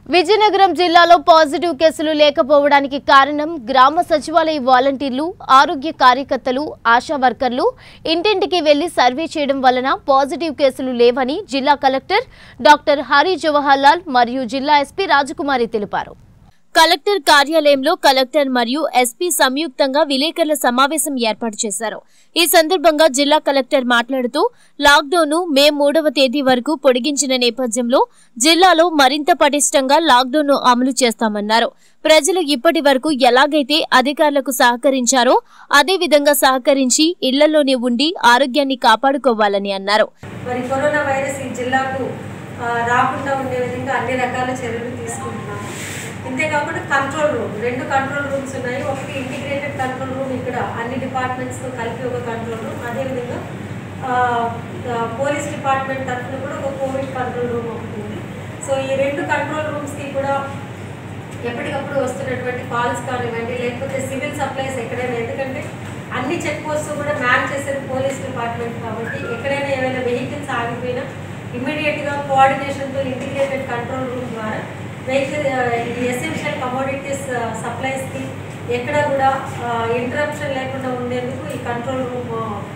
విజయనగరం జిల్లాలో పాజిటివ్ కేసులు లేకపోవడానికి కారణం గ్రామ సచివాలయ వాలంటీర్లు ఆరోగ్య కార్యకర్తలు ఆశా వర్కర్లు ఇంటింటికి వెళ్లి సర్వే చేయడం వలన పాజిటివ్ కేసులు లేవని జిల్లా కలెక్టర్ డాక్టర్ హరి జవహర్ లాల్ మరియు జిల్లా ఎస్పీ రాజకుమారి తెలిపారు కలెక్టర్ కార్యాలయంలో కలెక్టర్ మరియు ఎస్పీ సంయుక్తంగా విలేకరుల సమావేశం ఏర్పాటు చేశారు ఈ సందర్భంగా జిల్లా కలెక్టర్ మాట్లాడుతూ లాక్డౌన్ మే మూడవ తేదీ వరకు పొడిగించిన నేపథ్యంలో జిల్లాలో మరింత పటిష్టంగా లాక్డౌన్ అమలు చేస్తామన్నారు ప్రజలు ఇప్పటి వరకు ఎలాగైతే అధికారులకు సహకరించారో అదే విధంగా సహకరించి ఇళ్లలోనే ఉండి ఆరోగ్యాన్ని కాపాడుకోవాలని అన్నారు మరి కరోనా వైరస్ ఈ జిల్లాకు ఆ, రాకుండా ఉండే విధంగా అన్ని రకాల చర్యలు తీసుకుంటున్నాము ఇంతేకాకుండా కంట్రోల్ రూమ్ రెండు కంట్రోల్ రూమ్స్ ఉన్నాయి ఒకటి ఇంటిగ్రేటెడ్ కంట్రోల్ రూమ్ ఇక్కడ అన్ని డిపార్ట్మెంట్స్తో కలిపి ఒక కంట్రోల్ రూమ్ అదేవిధంగా ఆ, ఆ, పోలీస్ డిపార్ట్మెంట్ తరఫున కూడా ఒక కోవిడ్ కంట్రోల్ రూమ్ ఒకటి ఉంది సో ఈ రెండు కంట్రోల్ రూమ్స్కి కూడా ఎప్పటికప్పుడు వస్తున్నటువంటి కాల్స్ కానివ్వండి లేకపోతే సివిల్ సప్లైస్ ఎక్కడైనా ఎందుకంటే అన్ని చెక్ పోస్ట్ కూడా మ్యాన్ చేసేది పోలీస్ డిపార్ట్మెంట్ కాబట్టి ఎక్కడైనా ఏమైనా వెహికల్స్ ఆగిపోయినా ఇమ్మీడియట్గా కోఆర్డినేషన్తో ఇంటిగ్రేటెడ్ కంట్రోల్ రూమ్ ద్వారా వెహికల్ ఈ ఎసెన్షియల్ కమోడిటీస్ సప్లైస్కి ఎక్కడ కూడా ఇంటరప్షన్ లేకుండా ఉండేందుకు ఈ control room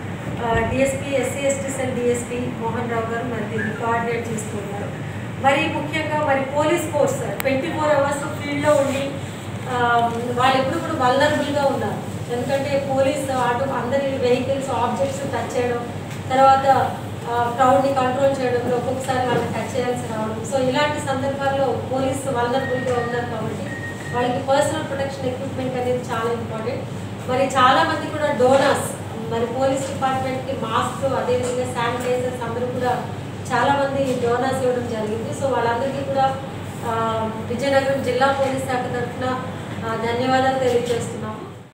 DSP SC ST cell DSP Mohan Rao garu మరి దీన్ని కోఆర్డినేట్ చేస్తున్నారు మరి ముఖ్యంగా మరి police force twenty four hours ఫీల్డ్లో ఉండి ఆ, వాళ్ళు ఎప్పుడు కూడా వల్నరబుల్గా ఉన్నారు ఎందుకంటే పోలీస్ ఆటో అందరి వెహికల్స్ ఆబ్జెక్ట్స్ టచ్ చేయడం తర్వాత క్రౌడ్ని కంట్రోల్ చేయడంలో ఒక్కొక్కసారి వాళ్ళని టచ్ చేయాల్సి రావడం సో ఇలాంటి సందర్భాల్లో పోలీస్ వల్నరబుల్గా ఉన్నారు కాబట్టి వాళ్ళకి పర్సనల్ ప్రొటెక్షన్ ఎక్విప్మెంట్ అనేది చాలా ఇంపార్టెంట్ మరి చాలా మంది కూడా డోనర్స్ మరి పోలీస్ డిపార్ట్మెంట్కి మాస్క్ అదేవిధంగా శానిటైజర్స్ అందరూ కూడా చాలా మంది డోనర్స్ ఇవ్వడం జరిగింది సో వాళ్ళందరికీ కూడా ఆ, విజయనగరం జిల్లా పోలీస్ శాఖ తరఫున ఆ, ధన్యవాదాలు తెలియజేస్తున్నాము